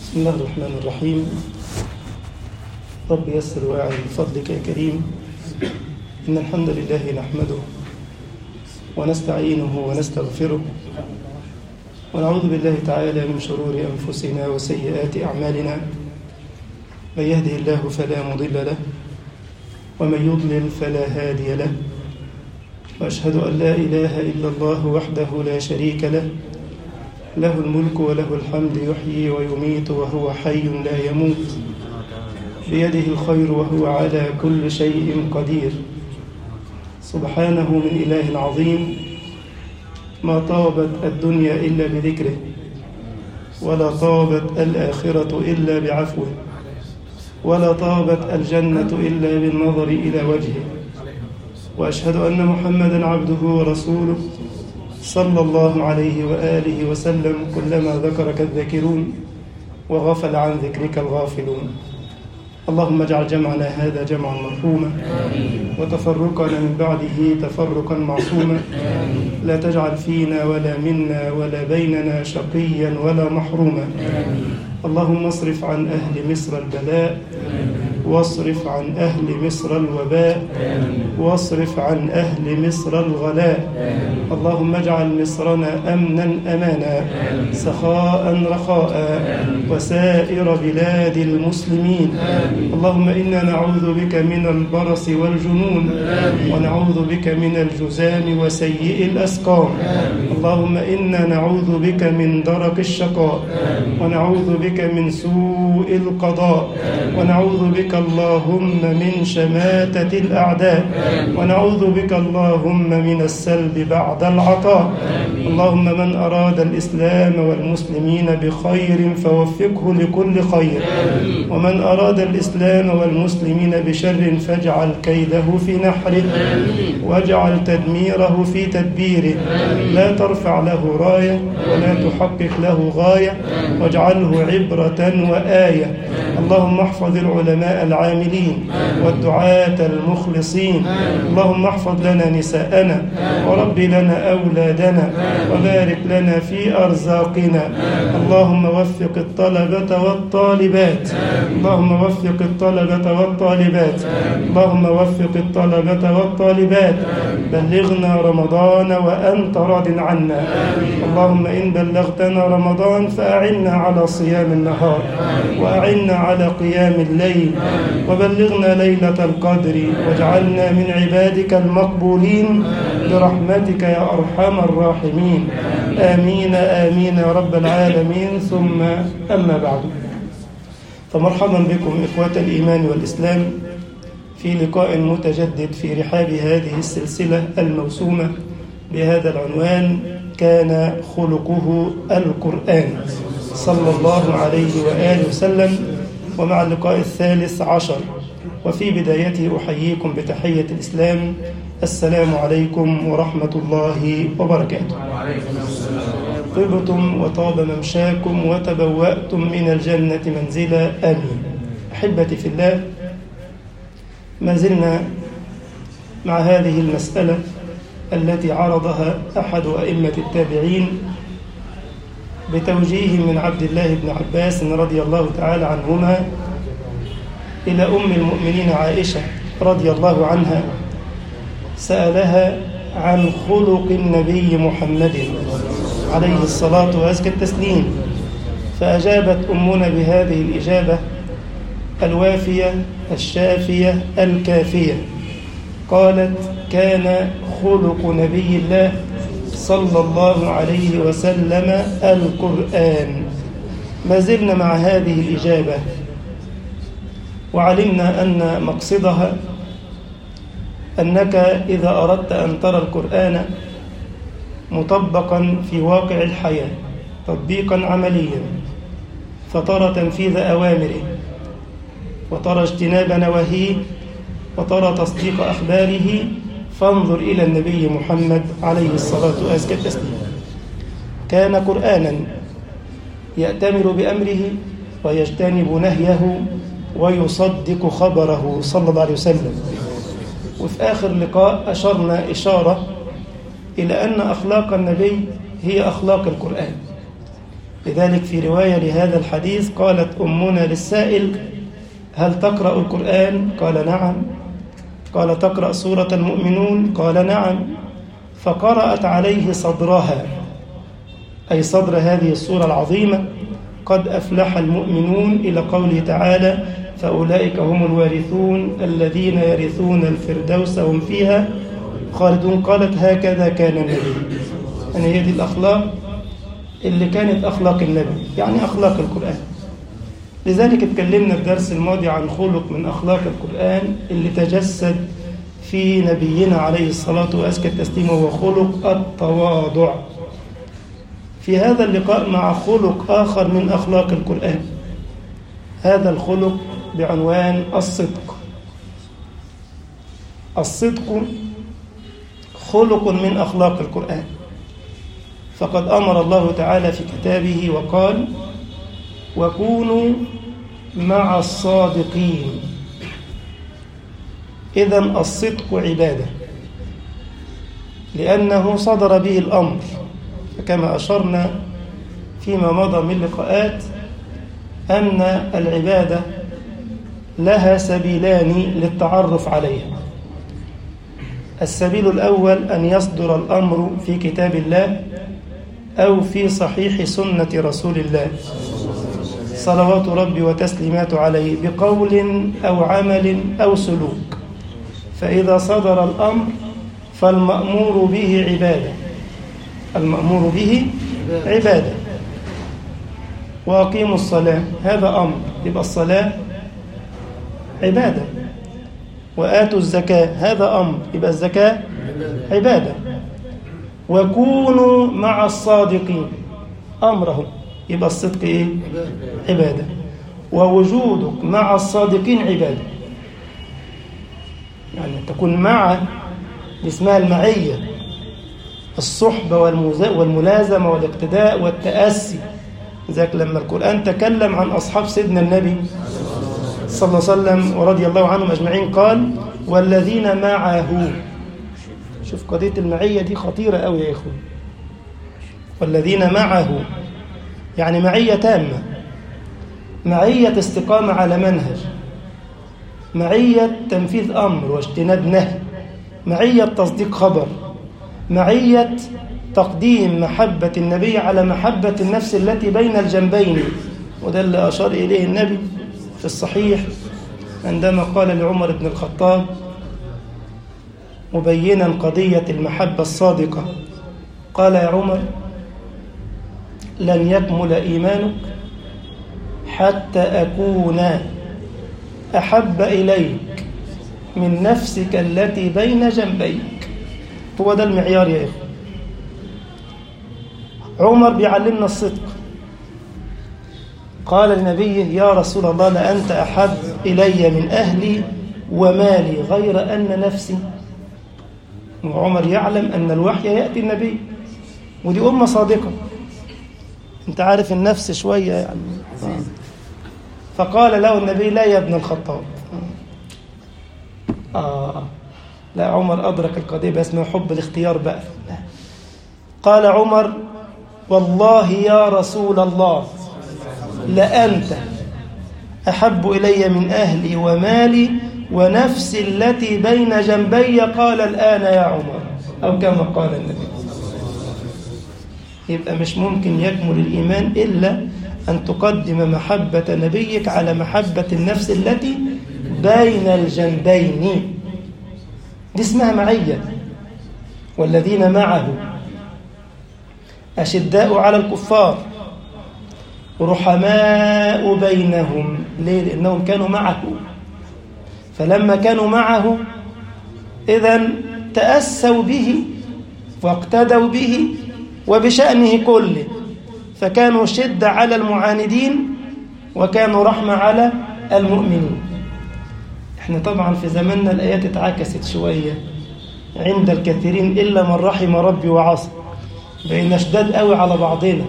بسم الله الرحمن الرحيم رب يسر واعن بفضلك يا كريم إن الحمد لله نحمده ونستعينه ونستغفره ونعوذ بالله تعالى من شرور أنفسنا وسيئات أعمالنا من يهده الله فلا مضل له ومن يضلل فلا هادي له وأشهد أن لا إله إلا الله وحده لا شريك له له الملك وله الحمد يحيي ويميت وهو حي لا يموت بيده الخير وهو على كل شيء قدير سبحانه من إله عظيم ما طابت الدنيا إلا بذكره ولا طابت الآخرة إلا بعفوه ولا طابت الجنة إلا بالنظر إلى وجهه وأشهد أن محمدا عبده ورسوله صلى الله عليه وآله وسلم كلما ذكرك الذاكرون وغفل عن ذكرك الغافلون اللهم اجعل جمعنا هذا جمعا مرحوما وتفرقنا من بعده تفرقا معصوما لا تجعل فينا ولا منا ولا بيننا شقيا ولا محروما اللهم اصرف عن أهل مصر البلاء واصرف عن أهل مصر الوباء واصرف عن أهل مصر الغلاء اللهم اجعل مصرنا أمنا أمانا سخاء رخاء وسائر بلاد المسلمين اللهم إنا نعوذ بك من البرص والجنون ونعوذ بك من الجزام وسيء الأسقام اللهم إنا نعوذ بك من درك الشقاء ونعوذ بك من سوء القضاء ونعوذ بك اللهم من شماتة الأعداء ونعوذ بك اللهم من السلب بعد العطاء اللهم من أراد الإسلام والمسلمين بخير فوفقه لكل خير ومن أراد الإسلام والمسلمين بشر فاجعل كيده في نحره واجعل تدميره في تدبيره لا ترفع له راية ولا تحقق له غاية واجعله عبرة وآية اللهم احفظ العلماء العاملين والدعاة المخلصين اللهم احفظ لنا نساءنا ورب لنا أولادنا وبارك لنا في أرزاقنا اللهم وفق الطلبة والطالبات اللهم وفق الطلبة والطالبات اللهم وفق الطلبة والطالبات بلغنا رمضان وأنت راض عنا اللهم إن بلغتنا رمضان فأعنا على صيام النهار وأعنا على قيام الليل وبلغنا ليلة القدر واجعلنا من عبادك المقبولين برحمتك يا أرحم الراحمين آمين آمين يا رب العالمين ثم أما بعد فمرحبا بكم إخوة الإيمان والإسلام في لقاء متجدد في رحاب هذه السلسلة الموسومة بهذا العنوان كان خلقه القرآن صلى الله عليه وآله وسلم ومع اللقاء الثالث عشر وفي بدايته أحييكم بتحية الإسلام السلام عليكم ورحمة الله وبركاته طبتم وطاب ممشاكم وتبوأتم من الجنة منزلا آمين أحبتي في الله ما زلنا مع هذه المسألة التي عرضها أحد أئمة التابعين بتوجيه من عبد الله بن عباس رضي الله تعالى عنهما إلى أم المؤمنين عائشة رضي الله عنها سألها عن خلق النبي محمد عليه الصلاة وأزكى التسليم فأجابت أمنا بهذه الإجابة الوافية الشافية الكافية قالت كان خلق نبي الله صلى الله عليه وسلم القرآن ما زلنا مع هذه الإجابة وعلمنا أن مقصدها أنك إذا أردت أن ترى القرآن مطبقا في واقع الحياة تطبيقا عمليا فترى تنفيذ أوامره وترى اجتناب نواهيه وترى تصديق أخباره فانظر إلى النبي محمد عليه الصلاة وأزكى التسليم كان قرآنا يأتمر بأمره ويجتنب نهيه ويصدق خبره صلى الله عليه وسلم وفي آخر لقاء أشرنا إشارة إلى أن أخلاق النبي هي أخلاق القرآن لذلك في رواية لهذا الحديث قالت أمنا للسائل هل تقرأ القرآن؟ قال نعم قال تقرأ سورة المؤمنون؟ قال نعم فقرأت عليه صدرها أي صدر هذه السورة العظيمة قد أفلح المؤمنون إلى قوله تعالى فأولئك هم الوارثون الذين يرثون الفردوس هم فيها خالدون قالت هكذا كان النبي يعني هي دي الأخلاق اللي كانت أخلاق النبي يعني أخلاق القرآن لذلك اتكلمنا الدرس الماضي عن خلق من أخلاق القرآن اللي تجسد في نبينا عليه الصلاة وأزكى التسليم وهو خلق التواضع في هذا اللقاء مع خلق آخر من أخلاق القرآن هذا الخلق بعنوان الصدق الصدق خلق من أخلاق القرآن فقد أمر الله تعالى في كتابه وقال وكونوا مع الصادقين إذا الصدق عبادة لأنه صدر به الأمر فكما أشرنا فيما مضى من لقاءات أن العبادة لها سبيلان للتعرف عليها السبيل الأول أن يصدر الأمر في كتاب الله أو في صحيح سنة رسول الله صلوات ربي وتسليمات عليه بقول أو عمل أو سلوك فإذا صدر الأمر فالمأمور به عبادة المأمور به عبادة وأقيموا الصلاة هذا أمر يبقى الصلاة عبادة وآتوا الزكاة هذا أمر يبقى الزكاة عبادة وكونوا مع الصادقين أمرهم يبقى الصدق إيه؟ عبادة ووجودك مع الصادقين عبادة يعني تكون مع اسمها المعية الصحبة والملازمة والاقتداء والتأسي ذاك لما القرآن تكلم عن أصحاب سيدنا النبي صلى الله عليه وسلم ورضي الله عنهم أجمعين قال والذين معه شوف قضية المعية دي خطيرة قوي يا إخوان والذين معه يعني معية تامة معية استقامة على منهج معية تنفيذ أمر واجتناب نهي معية تصديق خبر معية تقديم محبة النبي على محبة النفس التي بين الجنبين وده اللي أشار إليه النبي في الصحيح عندما قال لعمر بن الخطاب مبينا قضية المحبة الصادقة قال يا عمر لن يكمل إيمانك حتى أكون أحب إليك من نفسك التي بين جنبيك هو ده المعيار يا إخوة عمر بيعلمنا الصدق قال لنبيه يا رسول الله لأنت أحب إلي من أهلي ومالي غير أن نفسي وعمر يعلم أن الوحي يأتي النبي ودي أمة صادقة أنت عارف النفس شوية يعني فقال له النبي لا يا ابن الخطاب آه لا عمر أدرك القضية بس من حب الاختيار بقى قال عمر والله يا رسول الله لأنت أحب إلي من أهلي ومالي ونفسي التي بين جنبي قال الآن يا عمر أو كما قال النبي يبقى مش ممكن يكمل الإيمان إلا أن تقدم محبة نبيك على محبة النفس التي بين الجنبين دي اسمها معية والذين معه أشداء على الكفار رحماء بينهم ليه؟ لأنهم كانوا معه فلما كانوا معه إذا تأسوا به واقتدوا به وبشأنه كله فكانوا شدة على المعاندين وكانوا رحمة على المؤمنين احنا طبعا في زماننا الآيات اتعكست شوية عند الكثيرين إلا من رحم ربي وعصى بقينا شداد قوي على بعضنا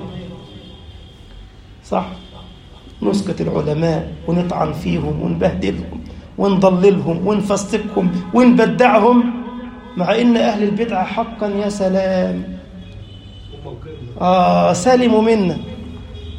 صح نسكت العلماء ونطعن فيهم ونبهدلهم ونضللهم ونفسقهم ونبدعهم مع ان اهل البدعه حقا يا سلام آه سلموا منا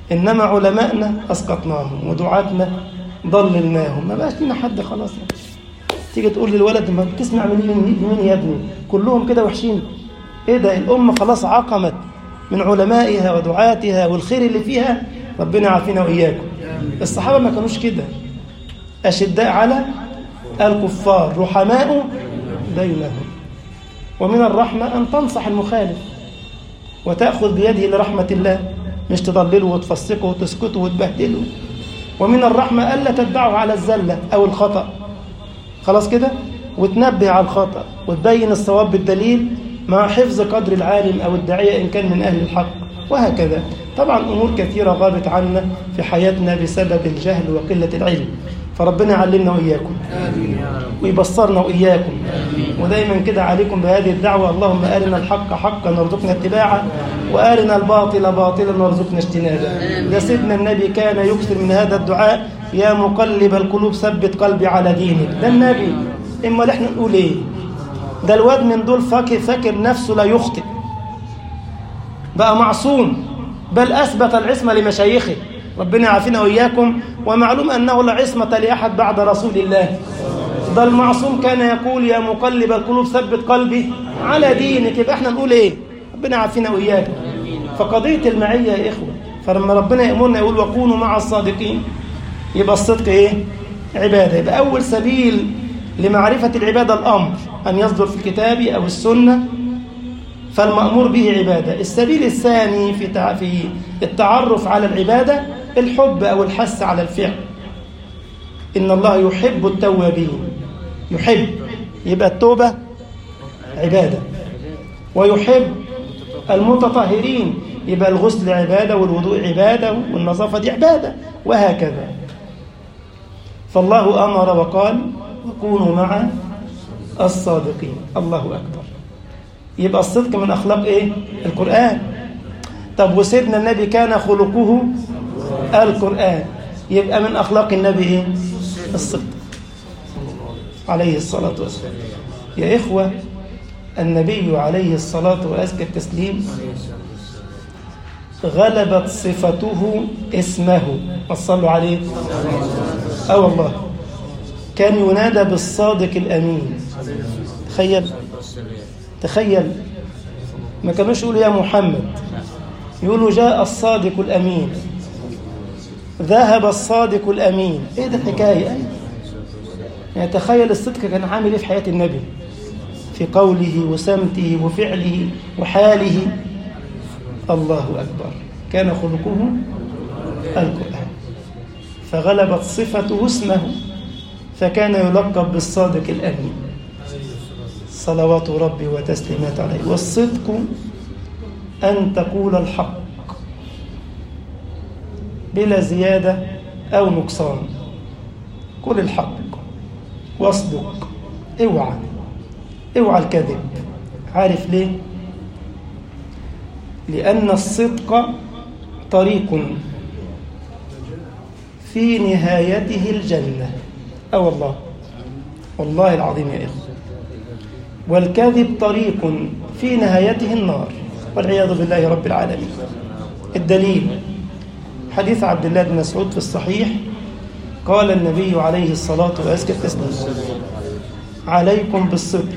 إنما علمائنا أسقطناهم ودعاتنا ضللناهم ما بقاش لنا حد خلاص تيجي تقول للولد ما بتسمع من مين مين يا ابني كلهم كده وحشين ايه ده الأمة خلاص عقمت من علمائها ودعاتها والخير اللي فيها ربنا يعافينا وإياكم الصحابة ما كانوش كده أشداء على الكفار رحماء بينهم ومن الرحمة أن تنصح المخالف وتأخذ بيده لرحمة الله مش تضلله وتفسقه وتسكته وتبهدله ومن الرحمة ألا تتبعه على الزلة أو الخطأ خلاص كده وتنبه على الخطأ وتبين الصواب بالدليل مع حفظ قدر العالم أو الداعية إن كان من أهل الحق وهكذا طبعا أمور كثيرة غابت عنا في حياتنا بسبب الجهل وقلة العلم فربنا يعلمنا وإياكم ويبصرنا وإياكم ودايما كده عليكم بهذه الدعوة اللهم أرنا الحق حقا وارزقنا اتباعه وأرنا الباطل باطلا وارزقنا اجتنابه ده سيدنا النبي كان يكثر من هذا الدعاء يا مقلب القلوب ثبت قلبي على دينك ده النبي إما احنا نقول إيه ده الواد من دول فاكر فاكر نفسه لا يخطئ بقى معصوم بل أثبت العصمة لمشايخه ربنا يعافينا وإياكم ومعلوم أنه لا عصمة لأحد بعد رسول الله ده المعصوم كان يقول يا مقلب القلوب ثبت قلبي على دينك يبقى احنا نقول ايه ربنا يعافينا وإياكم فقضية المعية يا إخوة فلما ربنا يأمرنا يقول وكونوا مع الصادقين يبقى الصدق ايه عبادة يبقى أول سبيل لمعرفة العبادة الأمر أن يصدر في الكتاب أو السنة فالمأمور به عبادة السبيل الثاني في في التعرف على العبادة الحب أو الحث على الفعل إن الله يحب التوابين يحب يبقى التوبة عبادة ويحب المتطهرين يبقى الغسل عبادة والوضوء عبادة والنظافة دي عبادة وهكذا فالله أمر وقال وكونوا مع الصادقين الله أكبر يبقى الصدق من أخلاق إيه؟ القرآن طب وسيدنا النبي كان خلقه القرآن يبقى من أخلاق النبي إيه؟ الصدق عليه الصلاة والسلام يا إخوة النبي عليه الصلاة وأزكى التسليم غلبت صفته اسمه وصلوا عليه أه والله كان ينادى بالصادق الأمين تخيل تخيل ما كانوش يقولوا يا محمد يقولوا جاء الصادق الأمين ذهب الصادق الأمين ايه ده الحكاية يعني تخيل الصدق كان عامل ايه في حياة النبي في قوله وسمته وفعله وحاله الله أكبر كان خلقه القرآن فغلبت صفته اسمه فكان يلقب بالصادق الأمين صلوات ربي وتسليمات عليه والصدق أن تقول الحق بلا زيادة أو نقصان قل الحق واصدق اوعى اوعى الكذب عارف ليه لأن الصدق طريق في نهايته الجنة أو الله والله العظيم يا إخوة والكذب طريق في نهايته النار والعياذ بالله رب العالمين الدليل حديث عبد الله بن مسعود في الصحيح قال النبي عليه الصلاة والسلام عليكم بالصدق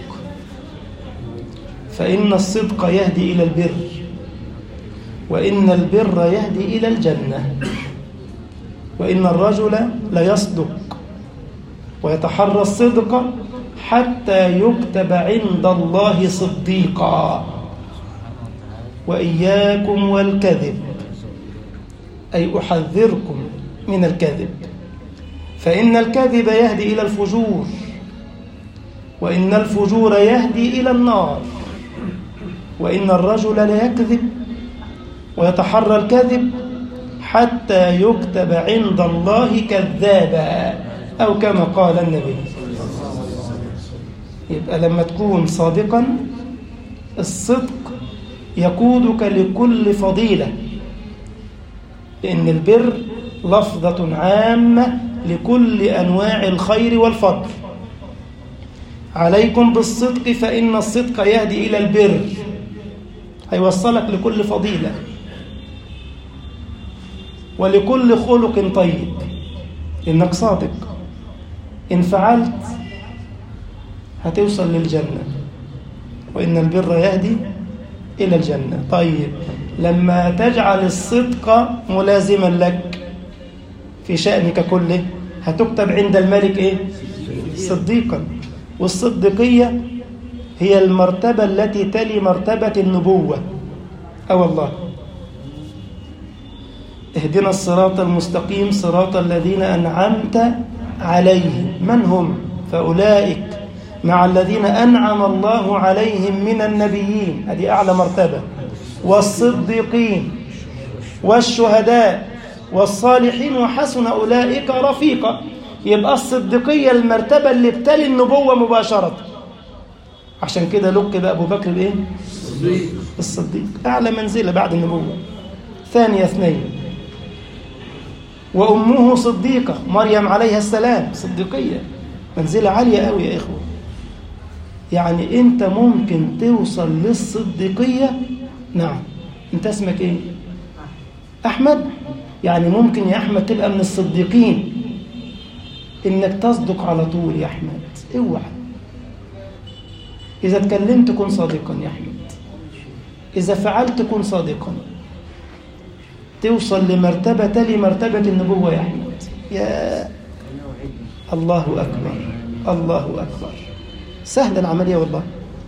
فإن الصدق يهدي إلى البر وإن البر يهدي إلى الجنة وإن الرجل ليصدق ويتحرى الصدق حتى يكتب عند الله صديقا وإياكم والكذب أي أحذركم من الكذب فإن الكذب يهدي إلى الفجور وإن الفجور يهدي إلى النار وإن الرجل ليكذب ويتحرى الكذب حتى يكتب عند الله كذابا أو كما قال النبي يبقى لما تكون صادقا الصدق يقودك لكل فضيلة لأن البر لفظة عامة لكل أنواع الخير والفضل عليكم بالصدق فإن الصدق يهدي إلى البر هيوصلك لكل فضيلة ولكل خلق طيب إنك صادق إن فعلت هتوصل للجنة وإن البر يهدي إلى الجنة طيب لما تجعل الصدق ملازما لك في شأنك كله هتكتب عند الملك إيه؟ صديقا والصديقية هي المرتبة التي تلي مرتبة النبوة أو الله اهدنا الصراط المستقيم صراط الذين أنعمت عليهم من هم فأولئك مع الذين أنعم الله عليهم من النبيين هذه أعلى مرتبة والصديقين والشهداء والصالحين وحسن أولئك رفيقا يبقى الصديقية المرتبة اللي بتلي النبوة مباشرة عشان كده لقب أبو بكر بإيه؟ الصديق الصديق أعلى منزلة بعد النبوة ثانية اثنين وأمه صديقة مريم عليها السلام صديقية منزلة عالية قوي يا إخوة يعني أنت ممكن توصل للصديقية نعم أنت اسمك إيه؟ أحمد يعني ممكن يا أحمد تبقى من الصديقين إنك تصدق على طول يا أحمد اوعى إذا اتكلمت كن صادقا يا أحمد إذا فعلت كن صادقا توصل لمرتبة تلي مرتبة النبوة يا أحمد يا الله أكبر الله أكبر سهل العملية والله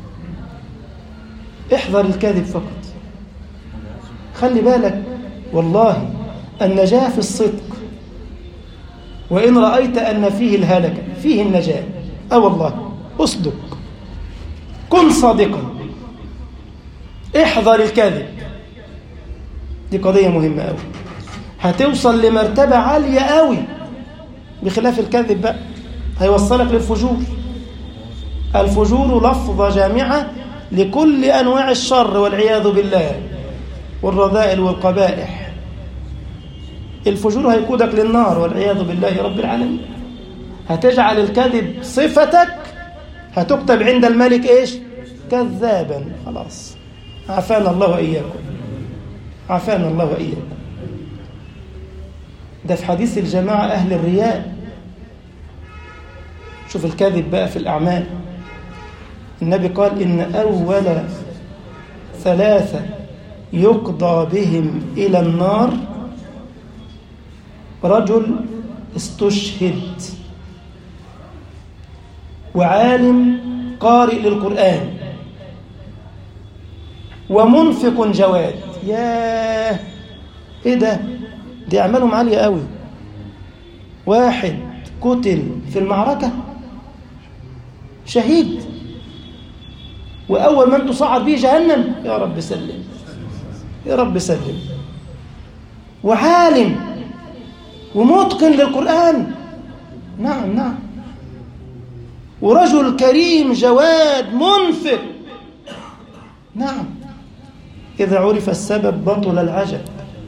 احذر الكذب فقط خلي بالك والله النجاة في الصدق وإن رأيت أن فيه الهلكة فيه النجاة أه والله أصدق كن صادقا احذر الكذب دي قضية مهمة أوي هتوصل لمرتبة عالية أوي بخلاف الكذب بقى هيوصلك للفجور الفجور لفظة جامعة لكل أنواع الشر والعياذ بالله والرذائل والقبائح الفجور هيقودك للنار والعياذ بالله رب العالمين هتجعل الكذب صفتك هتكتب عند الملك ايش كذابا خلاص عافانا الله واياكم عافانا الله واياكم ده في حديث الجماعه اهل الرياء شوف الكذب بقى في الاعمال النبي قال ان اول ثلاثه يقضى بهم الى النار رجل استشهد وعالم قارئ للقرآن ومنفق جواد ياه ايه ده دي اعمالهم عالية قوي واحد قتل في المعركة شهيد وأول من تصعد به جهنم يا رب سلم يا رب سلم وعالم ومتقن للقرآن نعم نعم ورجل كريم جواد منفق نعم إذا عرف السبب بطل العجب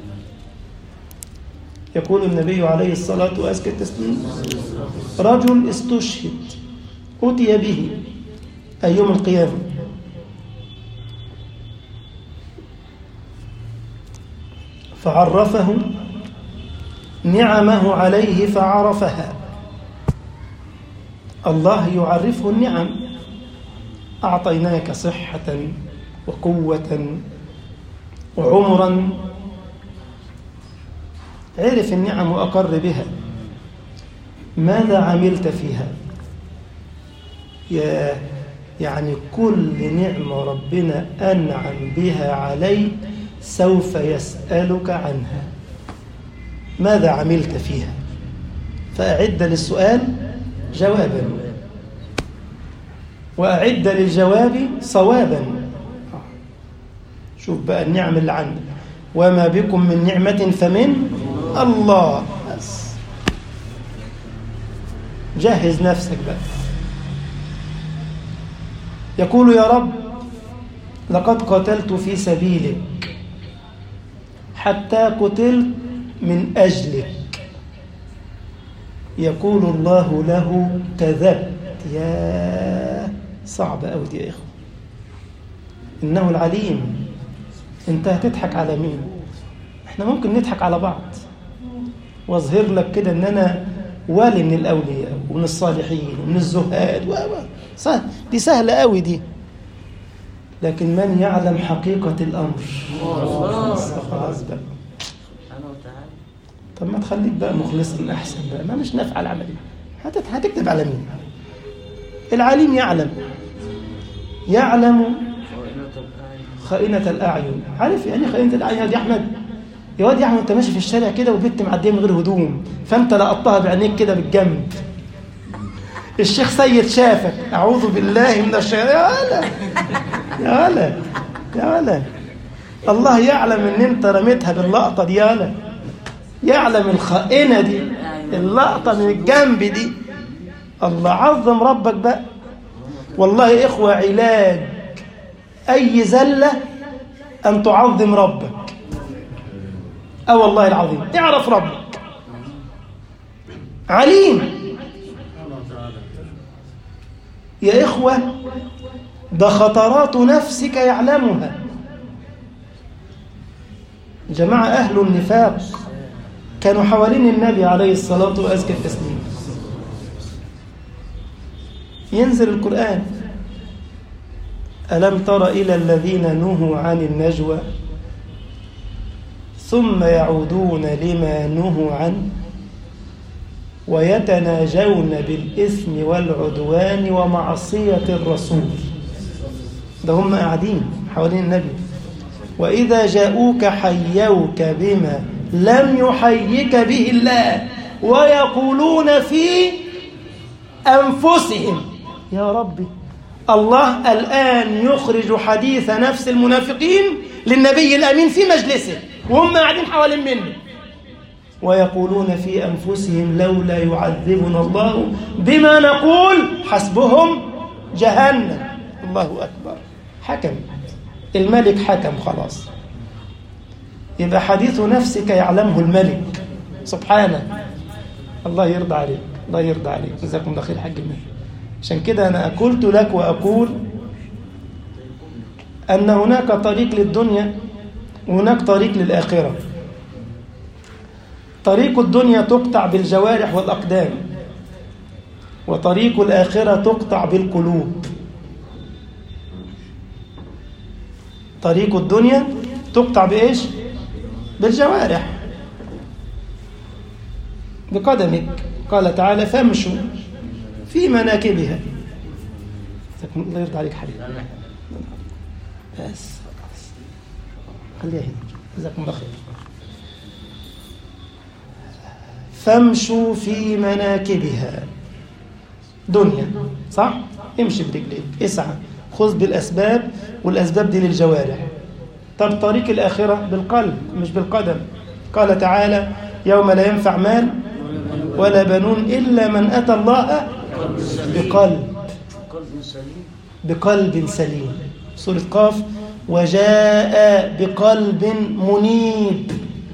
يقول النبي عليه الصلاة وأزكى التسليم رجل استشهد أتي به أي يوم القيامة فعرفه نعمه عليه فعرفها الله يعرفه النعم أعطيناك صحة وقوة وعمرا عرف النعم وأقر بها ماذا عملت فيها يا يعني كل نعمة ربنا أنعم بها عليك سوف يسألك عنها ماذا عملت فيها فأعد للسؤال جوابا وأعد للجواب صوابا شوف بقى النعم اللي عندك وما بكم من نعمة فمن الله بس جهز نفسك بقى يقول يا رب لقد قتلت في سبيلك حتى قتلت من أجلك يقول الله له كذبت يا صعب أوي دي يا إخوة إنه العليم أنت هتضحك على مين إحنا ممكن نضحك على بعض واظهر لك كده ان انا ولي من الاولياء ومن الصالحين ومن الزهاد و و- سهل دي سهله قوي دي لكن من يعلم حقيقه الامر خلاص خلاص بقى سبحانه وتعالى طب ما تخليك بقى مخلصا احسن بقى ما مش نافع العمل هتت- هتكتب على مين العليم يعلم يعلم خائنة الأعين خائنة الأعين عارف يعني إيه خائنة الأعين يا واد يا أحمد يا واد يا أحمد أنت ماشي في الشارع كده وبنت معدية من غير هدوم فأنت لقطتها بعينيك كده بالجنب الشيخ سيد شافك أعوذ بالله من الشيطان يا ولا يا ولا يا ولا الله يعلم إن أنت رميتها باللقطة دي يا ولا يعلم الخائنة دي اللقطة من الجنب دي الله عظم ربك بقى والله يا إخوة علاج أي زلة أن تعظم ربك أه والله العظيم اعرف ربك عليم يا إخوة ده خطرات نفسك يعلمها جماعة أهل النفاق كانوا حوالين النبي عليه الصلاة وأزكى التسليم ينزل القرآن ألم تر إلى الذين نهوا عن النجوى ثم يعودون لما نهوا عنه ويتناجون بالإثم والعدوان ومعصية الرسول ده هم قاعدين حوالين النبي وإذا جاءوك حيوك بما لم يحيك به الله ويقولون في أنفسهم يا ربي الله الآن يخرج حديث نفس المنافقين للنبي الأمين في مجلسه وهم قاعدين حوالين منه ويقولون في أنفسهم لولا يعذبنا الله بما نقول حسبهم جهنم الله أكبر حكم الملك حكم خلاص يبقى حديث نفسك يعلمه الملك سبحانه الله يرضى عليك الله يرضى عليك جزاكم الله خير حاج الملك عشان كده أنا قلت لك وأقول أن هناك طريق للدنيا وهناك طريق للآخرة طريق الدنيا تقطع بالجوارح والأقدام وطريق الآخرة تقطع بالقلوب طريق الدنيا تقطع بإيش؟ بالجوارح بقدمك قال تعالى فامشوا في مناكبها الله يرضى عليك حبيبي بس خلاص خليها هنا جزاكم الله خير فامشوا في مناكبها دنيا صح امشي برجليك اسعى خذ بالاسباب والاسباب دي للجوارح طب طريق الاخره بالقلب مش بالقدم قال تعالى يوم لا ينفع مال ولا بنون الا من اتى الله بقلب قلب سليم بقلب سليم سورة قاف وجاء بقلب منيب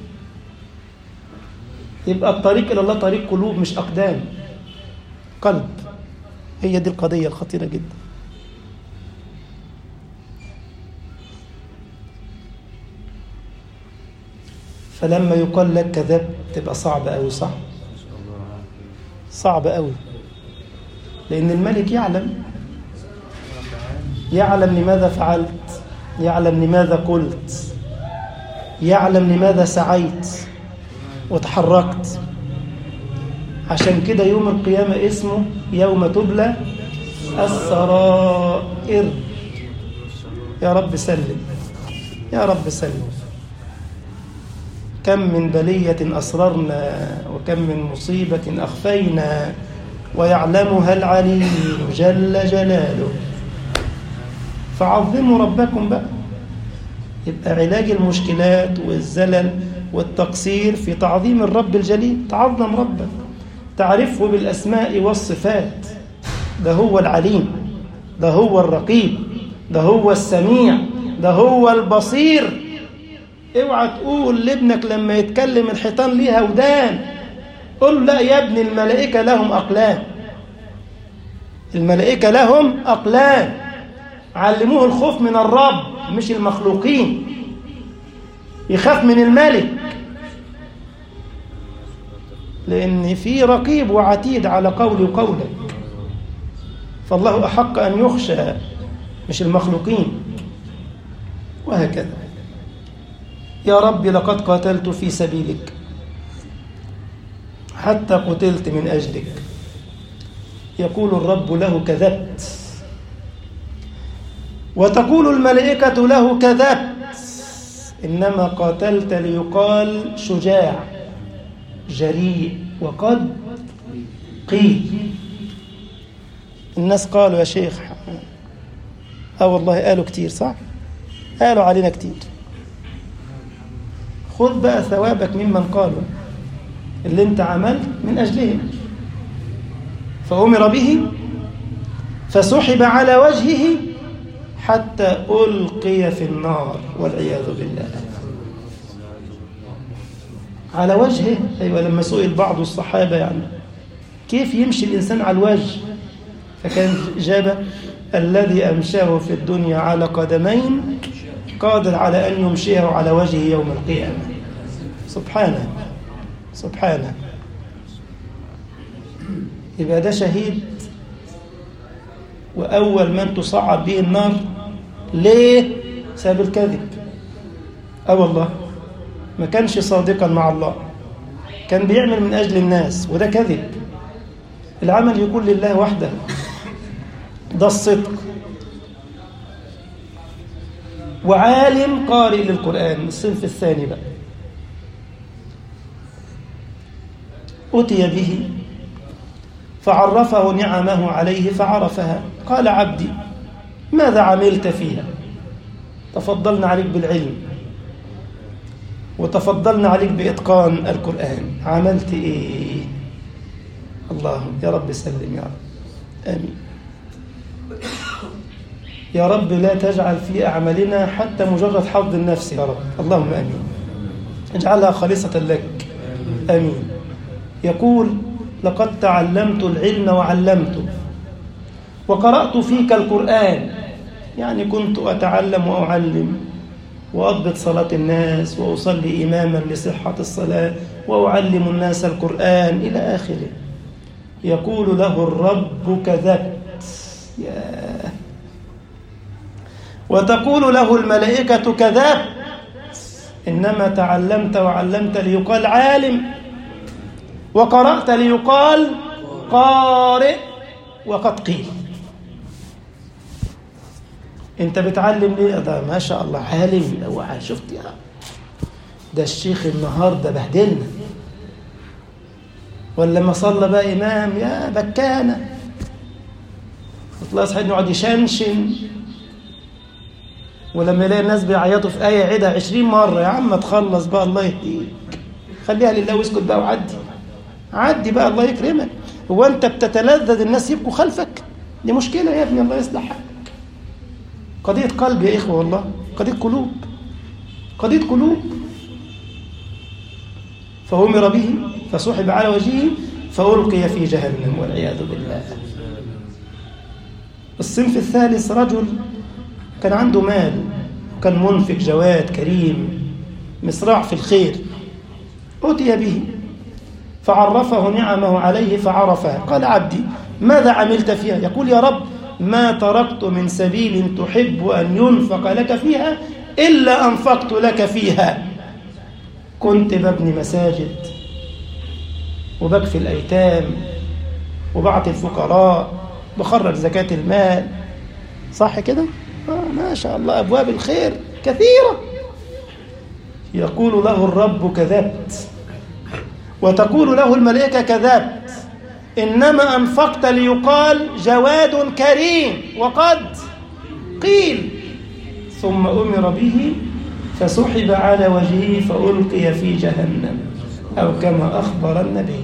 يبقى الطريق إلى الله طريق قلوب مش أقدام قلب هي دي القضية الخطيرة جدا فلما يقال لك كذبت تبقى صعب أوي صح صعب أوي لأن الملك يعلم يعلم لماذا فعلت يعلم لماذا قلت يعلم لماذا سعيت وتحركت عشان كده يوم القيامة اسمه يوم تبلى السرائر يا رب سلم يا رب سلم كم من بلية أسررنا وكم من مصيبة أخفينا ويعلمها العليم جل جلاله فعظموا ربكم بقى يبقى علاج المشكلات والزلل والتقصير في تعظيم الرب الجليل تعظم ربك تعرفه بالأسماء والصفات ده هو العليم ده هو الرقيب ده هو السميع ده هو البصير اوعى تقول لابنك لما يتكلم الحيطان ليها ودان قل لا يا ابني الملائكة لهم أقلام الملائكة لهم أقلام علموه الخوف من الرب مش المخلوقين يخاف من الملك لأن في رقيب وعتيد على قولي وقولك فالله أحق أن يخشى مش المخلوقين وهكذا يا رب لقد قاتلت في سبيلك حتى قتلت من أجلك يقول الرب له كذبت وتقول الملائكة له كذبت إنما قاتلت ليقال شجاع جريء وقد قيل الناس قالوا يا شيخ اه والله قالوا كتير صح قالوا علينا كتير خذ بقى ثوابك ممن قالوا اللي انت عملت من أجلهم فأمر به فسحب على وجهه حتى ألقي في النار والعياذ بالله على وجهه أيوة لما سئل بعض الصحابة يعني كيف يمشي الإنسان على الوجه فكان جاب الذي أمشاه في الدنيا على قدمين قادر على أن يمشيه على وجهه يوم القيامة سبحانه سبحانه يبقى ده شهيد وأول من تصعد به النار ليه؟ سبب الكذب أه والله ما كانش صادقا مع الله كان بيعمل من أجل الناس وده كذب العمل يكون لله وحده ده الصدق وعالم قارئ للقرآن الصنف الثاني بقى أتي به فعرفه نعمه عليه فعرفها قال عبدي ماذا عملت فيها تفضلنا عليك بالعلم وتفضلنا عليك بإتقان القرآن عملت إيه الله يا رب سلم يا رب آمين يا رب لا تجعل في أعمالنا حتى مجرد حظ النفس يا رب اللهم آمين اجعلها خالصة لك آمين يقول لقد تعلمت العلم وعلمته وقرأت فيك القرآن يعني كنت أتعلم وأعلم وأضبط صلاة الناس وأصلي إماما لصحة الصلاة وأعلم الناس القرآن إلى آخره يقول له الرب كذبت يا وتقول له الملائكة كذبت إنما تعلمت وعلمت ليقال عالم وقرأت ليقال قارئ وقد قيل انت بتعلم ليه ده ما شاء الله عالم اوعى شفت يا ده الشيخ النهارده بهدلنا ولا ما صلى بقى امام يا بكانه خلاص حد يقعد يشنشن ولما يلاقي الناس بيعيطوا في آية عيدها عشرين مرة يا عم تخلص بقى الله يهديك خليها لله واسكت بقى وعدي عدي بقى الله يكرمك هو أنت بتتلذذ الناس يبكوا خلفك دي مشكلة يا ابني الله يصلح حالك قضية قلب يا إخوة والله قضية قلوب قضية قلوب فأمر به فسحب على وجهه فألقي في جهنم والعياذ بالله الصنف الثالث رجل كان عنده مال وكان منفق جواد كريم مصراع في الخير أتي به فعرفه نعمه عليه فعرفها قال عبدي ماذا عملت فيها يقول يا رب ما تركت من سبيل تحب أن ينفق لك فيها إلا أنفقت لك فيها كنت ببني مساجد وبكفي الأيتام وبعطي الفقراء بخرج زكاة المال صح كده؟ آه ما شاء الله أبواب الخير كثيرة يقول له الرب كذبت وتقول له الملائكة كذبت إنما أنفقت ليقال جواد كريم وقد قيل ثم أمر به فسحب على وجهه فألقي في جهنم أو كما أخبر النبي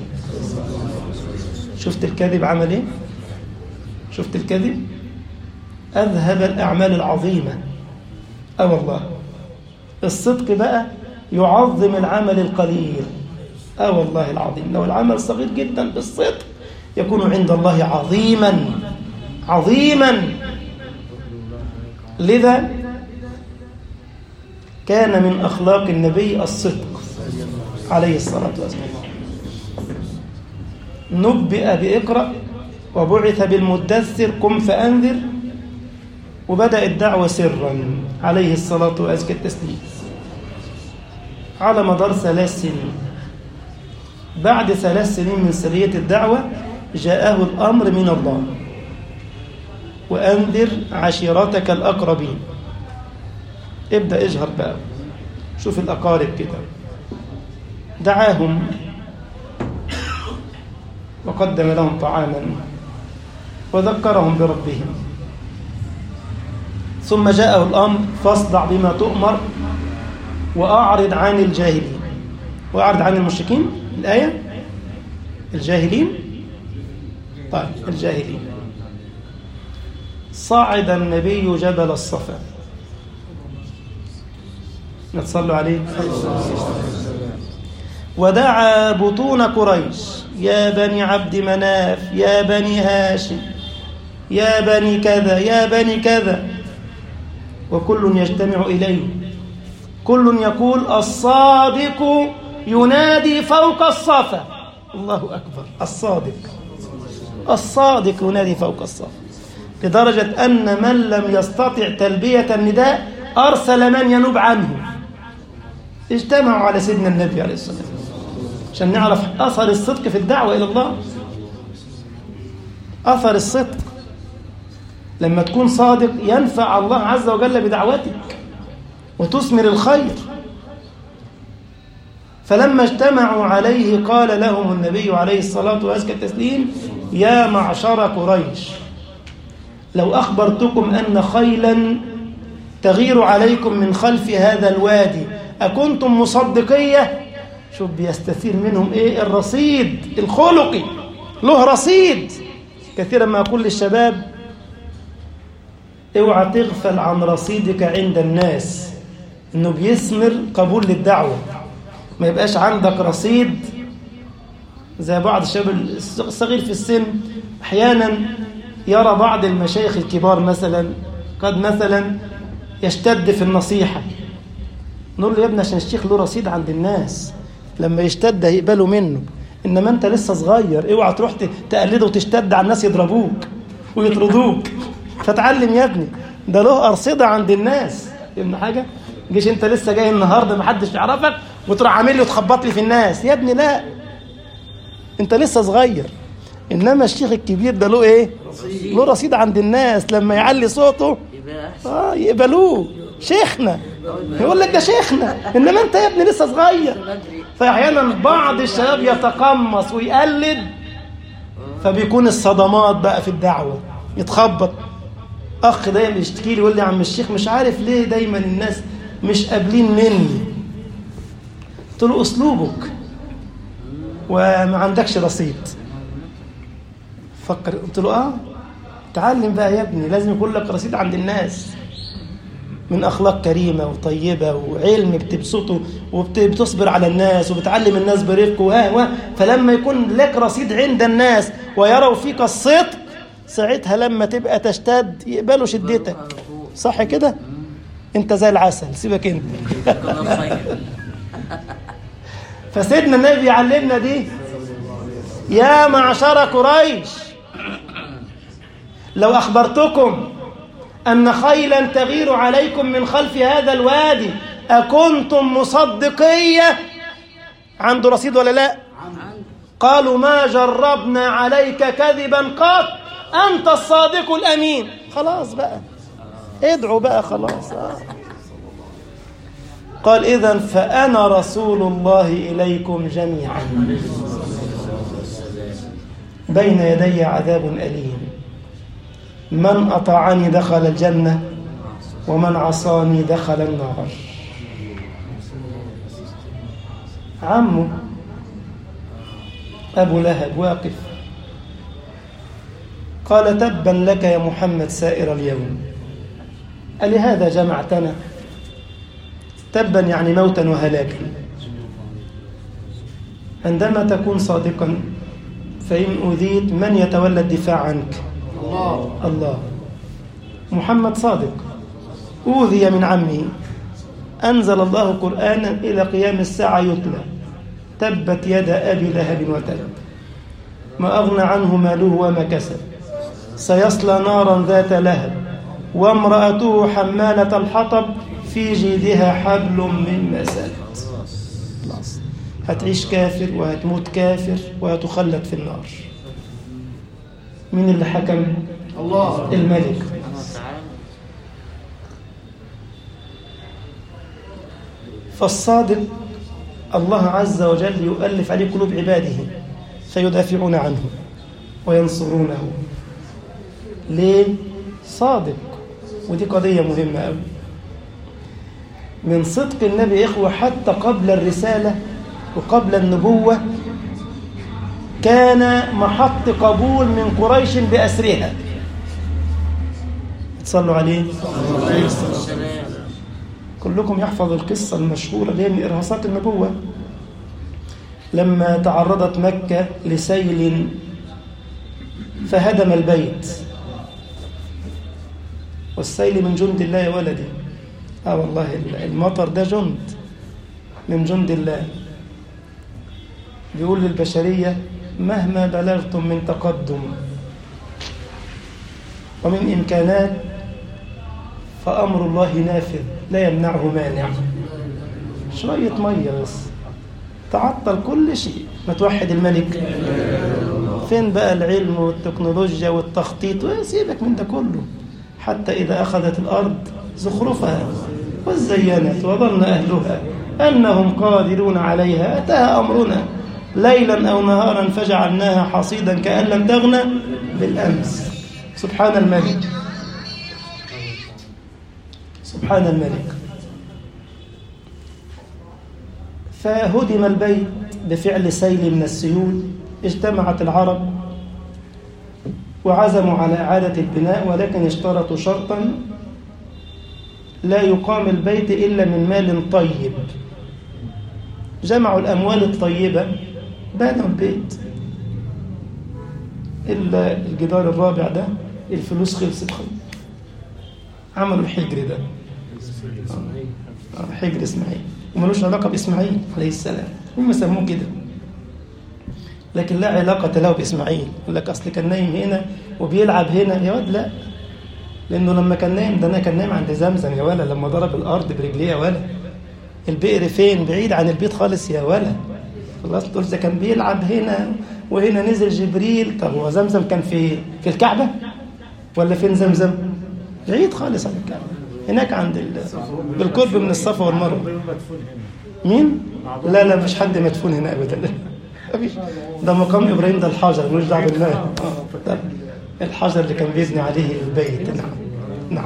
شفت الكذب عمل إيه؟ شفت الكذب؟ أذهب الأعمال العظيمة أه والله الصدق بقى يعظم العمل القليل أه والله العظيم لو العمل صغير جدا بالصدق يكون عند الله عظيما عظيما لذا كان من أخلاق النبي الصدق عليه الصلاة والسلام نبئ بإقرأ وبعث بالمدثر قم فأنذر وبدأ الدعوة سرا عليه الصلاة وأزكى التسليم على مدار ثلاث سنين بعد ثلاث سنين من سرية الدعوة جاءه الأمر من الله وأنذر عشيرتك الأقربين ابدأ اجهر بقى شوف الأقارب كده دعاهم وقدم لهم طعاما وذكرهم بربهم ثم جاءه الأمر فاصدع بما تؤمر وأعرض عن الجاهلين وأعرض عن المشركين الآية الجاهلين طيب الجاهلين صعد النبي جبل الصفا نتصلوا عليه ودعا بطون قريش يا بني عبد مناف يا بني هاشم يا بني كذا يا بني كذا وكل يجتمع إليه كل يقول الصادق ينادي فوق الصفا الله أكبر الصادق الصادق ينادي فوق الصفا لدرجة أن من لم يستطع تلبية النداء أرسل من ينوب عنه اجتمعوا على سيدنا النبي عليه الصلاة والسلام عشان نعرف أثر الصدق في الدعوة إلى الله أثر الصدق لما تكون صادق ينفع الله عز وجل بدعوتك وتثمر الخير فلما اجتمعوا عليه قال لهم النبي عليه الصلاة وأزكى التسليم يا معشر قريش لو أخبرتكم أن خيلا تغير عليكم من خلف هذا الوادي أكنتم مصدقية شوف بيستثير منهم إيه الرصيد الخلقي له رصيد كثيرا ما أقول للشباب اوعى تغفل عن رصيدك عند الناس انه بيثمر قبول للدعوه ما يبقاش عندك رصيد زي بعض الشباب الصغير في السن احيانا يرى بعض المشايخ الكبار مثلا قد مثلا يشتد في النصيحه نقول له يا ابني عشان الشيخ له رصيد عند الناس لما يشتد هيقبلوا منه انما انت لسه صغير اوعى تروح تقلده وتشتد على الناس يضربوك ويطردوك فتعلم يا ابني ده له أرصدة عند الناس فهمنا حاجة جيش انت لسه جاي النهارده ما حدش يعرفك وتروح عامل لي وتخبط لي في الناس يا ابني لا انت لسه صغير انما الشيخ الكبير ده له ايه له رصيد عند الناس لما يعلي صوته يبقى أحسن اه يقبلوه شيخنا يقول لك ده شيخنا انما انت يا ابني لسه صغير بدري فاحيانا بعض الشباب يتقمص ويقلد فبيكون الصدمات بقى في الدعوه يتخبط اخ دايما يشتكي لي يقول لي يا عم الشيخ مش عارف ليه دايما الناس مش قابلين مني قلت له اسلوبك وما عندكش رصيد فكر قلت له اه تعلم بقى يا ابني لازم يكون لك رصيد عند الناس من اخلاق كريمه وطيبه وعلم بتبسطه وبتصبر على الناس وبتعلم الناس برفق وها وها فلما يكون لك رصيد عند الناس ويروا فيك الصدق ساعتها لما تبقى تشتد يقبلوا شدتك صح كده انت زي العسل سيبك انت الله خير فسيدنا النبي علمنا دي يا معشر قريش لو أخبرتكم أن خيلا تغير عليكم من خلف هذا الوادي أكنتم مصدقية عنده رصيد ولا لا قالوا ما جربنا عليك كذبا قط أنت الصادق الأمين خلاص بقى ادعوا بقى خلاص آه. قال إذا فأنا رسول الله إليكم جميعا بين يدي عذاب أليم من أطاعني دخل الجنة ومن عصاني دخل النار عمه أبو لهب واقف قال تبا لك يا محمد سائر اليوم ألهذا جمعتنا تبا يعني موتا وهلاكا عندما تكون صادقا فإن أذيت من يتولى الدفاع عنك الله الله محمد صادق أوذي من عمه أنزل الله قرآنا إلى قيام الساعة يتلى تبت يد أبي لهب وتب ما أغنى عنه ماله وما كسب سيصلى نارا ذات لهب وامرأته حمالة الحطب في جيدها حبل من مسد خلاص هتعيش كافر وهتموت كافر وهتخلد في النار مين اللي حكم الله الملك سبحانه وتعالى فالصادق الله عز وجل يؤلف عليه قلوب عباده فيدافعون عنه وينصرونه ليه؟ صادق ودي قضية مهمة أوي من صدق النبي يا إخوة حتى قبل الرسالة وقبل النبوة كان محط قبول من قريش بأسرها تصلوا عليه عليه الصلاة والسلام كلكم يحفظ القصة المشهورة اللي هي من إرهاصات النبوة لما تعرضت مكة لسيل فهدم البيت والسيل من جند الله يا ولدي اه والله المطر ده جند من جند الله بيقول للبشرية مهما بلغتم من تقدم ومن إمكانات فأمر الله نافذ لا يمنعه مانع شوية مية بس تعطل كل شيء ما توحد الملك فين بقى العلم والتكنولوجيا والتخطيط سيبك من ده كله حتى إذا أخذت الأرض زخرفها وزينت وظن أهلها أنهم قادرون عليها أتاها أمرنا ليلا أو نهارا فجعلناها حصيدا كأن لم تغنى بالأمس سبحان الملك سبحان الملك فهدم البيت بفعل سيل من السيول اجتمعت العرب وعزموا على إعادة البناء ولكن اشترطوا شرطا لا يقام البيت إلا من مال طيب جمعوا الأموال الطيبة بنوا البيت إلا الجدار الرابع ده الفلوس خلصت خالص عملوا الحجر ده آه، حجر إسماعيل وملوش علاقة بإسماعيل عليه السلام هم سموه كده لكن لا علاقة له بإسماعيل يقول لك أصل كان نايم هنا وبيلعب هنا يا واد لا لأنه لما كان نايم ده أنا كان نايم عند زمزم يا ولا لما ضرب الأرض برجليه يا ولا البئر فين بعيد عن البيت خالص يا ولا خلاص تقول ده كان بيلعب هنا وهنا نزل جبريل طب هو زمزم كان في في الكعبة ولا فين زمزم بعيد خالص عن الكعبة هناك عند ال... بالقرب من الصفا والمروة مين؟ لا لا مش حد مدفون هنا ابدا مفيش ده مقام ابراهيم ده الحجر ملوش دعوه بالله آه، ده الحجر اللي كان بيبني عليه البيت نعم نعم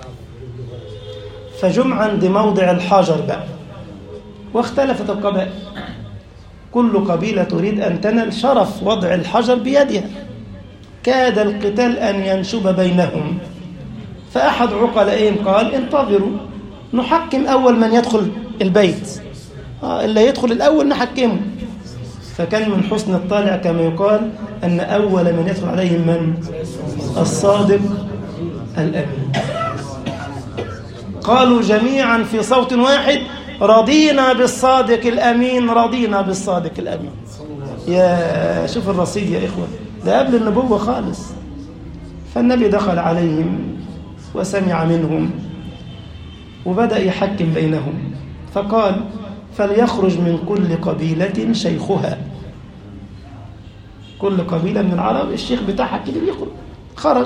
فجم عند موضع الحجر بقى واختلفت القبائل كل قبيلة تريد أن تنل شرف وضع الحجر بيدها كاد القتال أن ينشب بينهم فأحد عقلائهم قال انتظروا نحكم أول من يدخل البيت آه اللي يدخل الأول نحكمه فكان من حسن الطالع كما يقال أن أول من يدخل عليهم من الصادق الأمين قالوا جميعا في صوت واحد رضينا بالصادق الأمين رضينا بالصادق الأمين يا شوف الرصيد يا إخوة ده قبل النبوة خالص فالنبي دخل عليهم وسمع منهم وبدأ يحكم بينهم فقال فليخرج من كل قبيلة شيخها كل قبيلة من العرب الشيخ بتاعها كبير يخرج خرج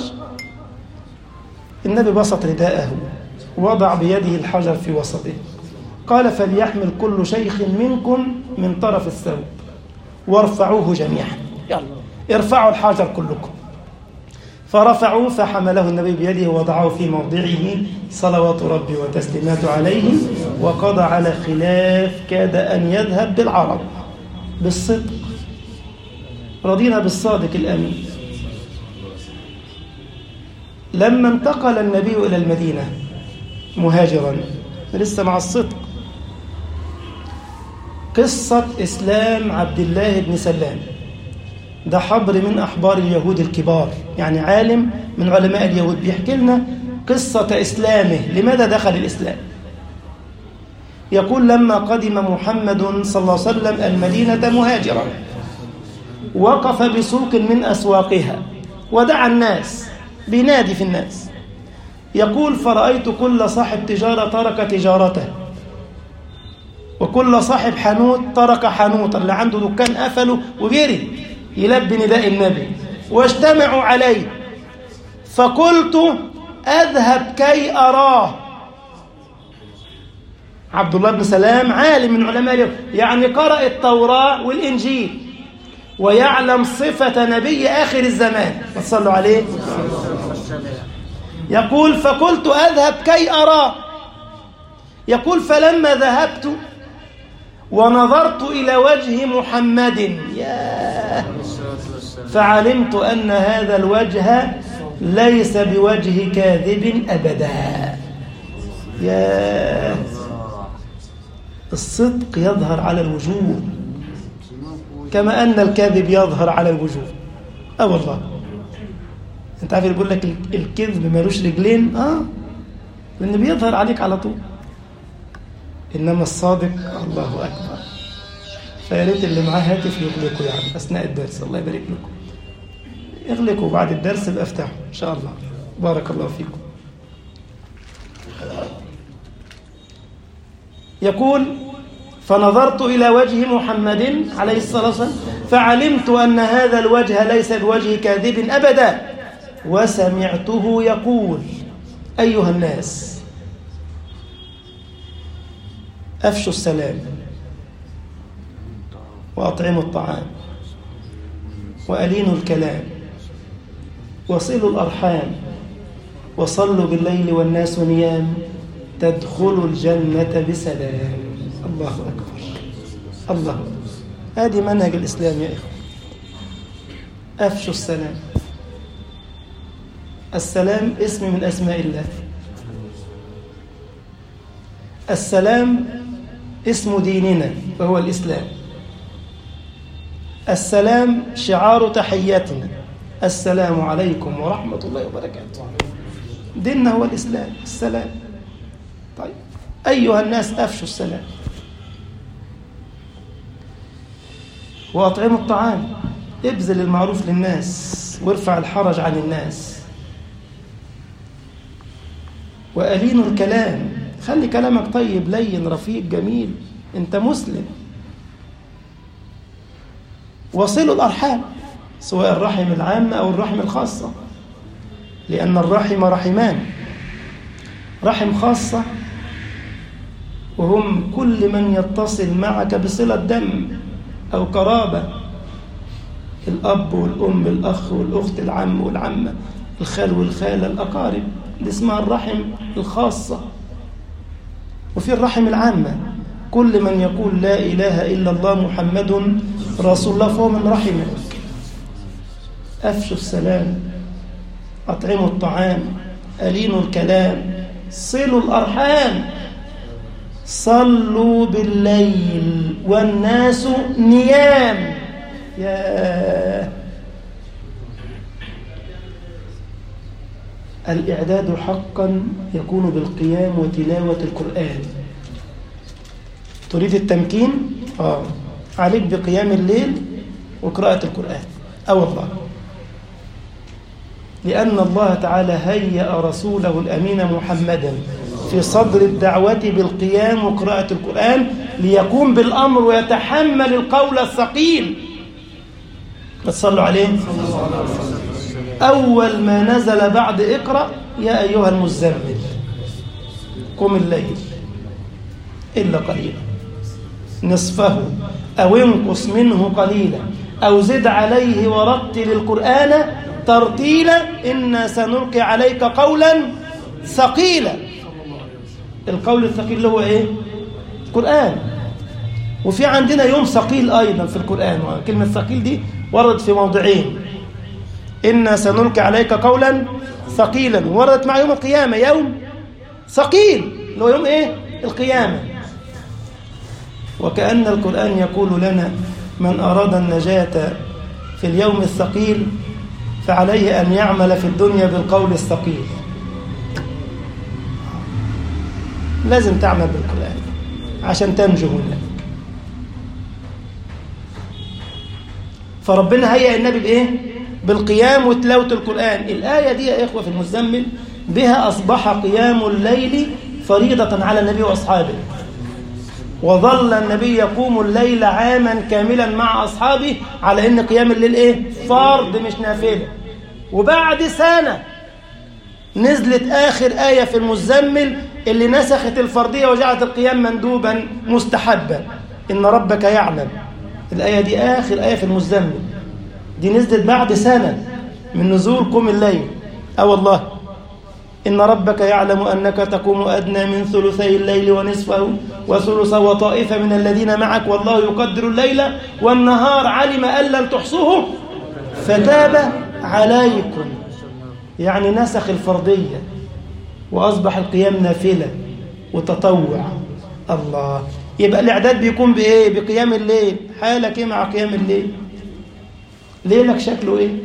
النبي بسط رداءه وضع بيده الحجر في وسطه قال فليحمل كل شيخ منكم من طرف الثوب وارفعوه جميعا يلا ارفعوا الحجر كلكم فرفعوا فحمله النبي بيده ووضعه في موضعه صلوات ربي وتسليماته عليه وقضى على خلاف كاد أن يذهب بالعرب بالصدق رضينا بالصادق الأمين لما انتقل النبي إلى المدينة مهاجرا لسه مع الصدق قصة إسلام عبد الله بن سلام ده حبر من أحبار اليهود الكبار يعني عالم من علماء اليهود بيحكي لنا قصة إسلامه لماذا دخل الإسلام يقول لما قدم محمد صلى الله عليه وسلم المدينة مهاجرا وقف بسوق من أسواقها ودعا الناس بينادي في الناس يقول فرأيت كل صاحب تجارة ترك تجارته وكل صاحب حانوت ترك حانوتا اللي عنده دكان قفله وجري يلبي نداء النبي واجتمعوا عليه فقلت أذهب كي أراه عبد الله بن سلام عالم من علماء اليوم يعني قرأ التوراة والإنجيل ويعلم صفة نبي آخر الزمان صلوا عليه يقول فقلت أذهب كي أراه يقول فلما ذهبت ونظرت إلى وجه محمد ياه فعلمت أن هذا الوجه ليس بوجه كاذب أبدا يا الصدق يظهر على الوجوه كما أن الكاذب يظهر على الوجوه أه والله أنت عارف يقول لك الكذب ملوش رجلين آه لأنه بيظهر عليك على طول إنما الصادق الله أكبر فيا ريت اللي معاه هاتف يغلقه يعني أثناء الدرس الله يبارك لكم اغلقوا بعد الدرس يبقى افتحوا إن شاء الله بارك الله فيكم يقول فنظرت إلى وجه محمد عليه الصلاة والسلام فعلمت أن هذا الوجه ليس بوجه كاذب أبدا وسمعته يقول أيها الناس أفشوا السلام وأطعموا الطعام وألينوا الكلام وصلوا الأرحام وصلوا بالليل والناس نيام تدخلوا الجنة بسلام الله أكبر الله أكبر هذه منهج الإسلام يا إخوة أفشوا السلام السلام اسم من أسماء الله السلام اسم ديننا وهو الإسلام السلام شعار تحياتنا السلام عليكم ورحمة الله وبركاته ديننا هو الإسلام السلام طيب أيها الناس أفشوا السلام وأطعموا الطعام ابذل المعروف للناس وارفع الحرج عن الناس وألينوا الكلام خلي كلامك طيب لين رفيق جميل أنت مسلم وصلوا الأرحام سواء الرحم العامة أو الرحم الخاصة لأن الرحم رحمان رحم خاصة وهم كل من يتصل معك بصلة دم أو قرابة الأب والأم الأخ والأخت العم والعمة الخال والخالة الأقارب اللي اسمها الرحم الخاصة وفي الرحم العامة كل من يقول لا إله إلا الله محمد رسول الله فهو من رحمك أفشوا السلام أطعموا الطعام ألينوا الكلام صلوا الأرحام صلوا بالليل والناس نيام يا الإعداد حقا يكون بالقيام وتلاوة القرآن تريد التمكين؟ آه عليك بقيام الليل وقراءة القرآن أو الله لأن الله تعالى هيأ رسوله الأمين محمدا في صدر الدعوة بالقيام وقراءة القرآن ليقوم بالأمر ويتحمل القول الثقيل تصلوا عليه أول ما نزل بعد اقرأ يا أيها المزمل قم الليل إلا قليلا نصفه أو انقص منه قليلا أو زد عليه ورتل القرآن ترتيلا إنا سنلقي عليك قولا ثقيلا القول الثقيل اللي هو إيه؟ القرآن وفي عندنا يوم ثقيل أيضا في القرآن وكلمة ثقيل دي وردت في موضعين إنا سنلقي عليك قولا ثقيلا وردت مع يوم القيامة يوم ثقيل اللي هو يوم إيه؟ القيامة وكأن القرآن يقول لنا من أراد النجاة في اليوم الثقيل فعليه أن يعمل في الدنيا بالقول الثقيل لازم تعمل بالقرآن عشان تنجو هناك فربنا هيئ النبي بإيه؟ بالقيام وتلاوة القرآن الآية دي يا إخوة في المزمل بها أصبح قيام الليل فريضة على النبي وأصحابه وظل النبي يقوم الليل عاما كاملا مع أصحابه على أن قيام الليل إيه؟ فرض مش نافلة وبعد سنة نزلت آخر آية في المزمل اللي نسخت الفرضية وجعلت القيام مندوبا مستحبا إن ربك يعلم الآية دي آخر آية في المزمل دي نزلت بعد سنة من نزول قوم الليل أه والله إن ربك يعلم أنك تقوم أدنى من ثلثي الليل ونصفه وثلثه وطائفة من الذين معك والله يقدر الليل والنهار علم أن لن تحصوه فتاب عليكم يعني نسخ الفرضية وأصبح القيام نافلة وتطوع الله يبقى الإعداد بيكون بإيه؟ بقيام الليل حالك إيه مع قيام الليل؟ ليلك شكله إيه؟